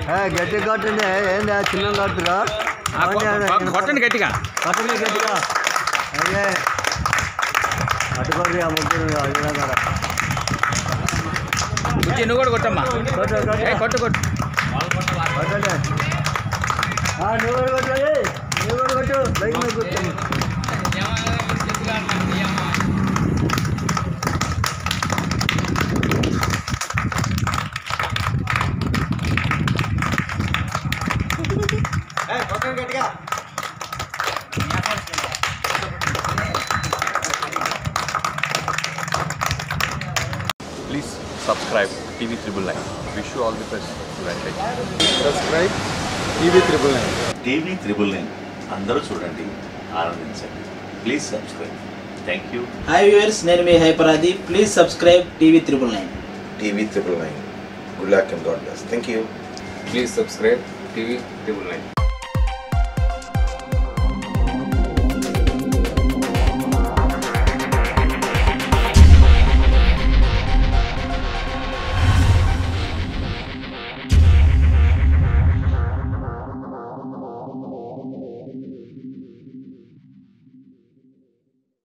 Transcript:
ఏ, గట్టి కొట్టండి ఏంది ఆ చిన్న కొట్టురా ఆ, కొ- కొ- కొట్టండి గట్టిగా కొట్టండి గట్టిగా అదే అటుకోండి ఆ ముగ్గురు అడిగినా కదా బుజ్జి నువ్వు కూడా కొట్టమ్మా కొట్టు ఏ కొట్టు కొట్టు కొట్టు కొట్టండి ఆ, నువ్వు కూడా కొట్టాలి నువ్వు కూడా కొట్టు బైక్ మీద కూర్చోండి Please subscribe TV Triple Nine. Wish you all the best. Right. Subscribe TV triple nine TV triple nine అందరూ చూడండి ఆనందించండి please subscribe thank you hi viewers నేను మీ హైపరాది please subscribe TV triple nine TV triple nine. Good luck and God bless. Thank you. Please subscribe TV triple nine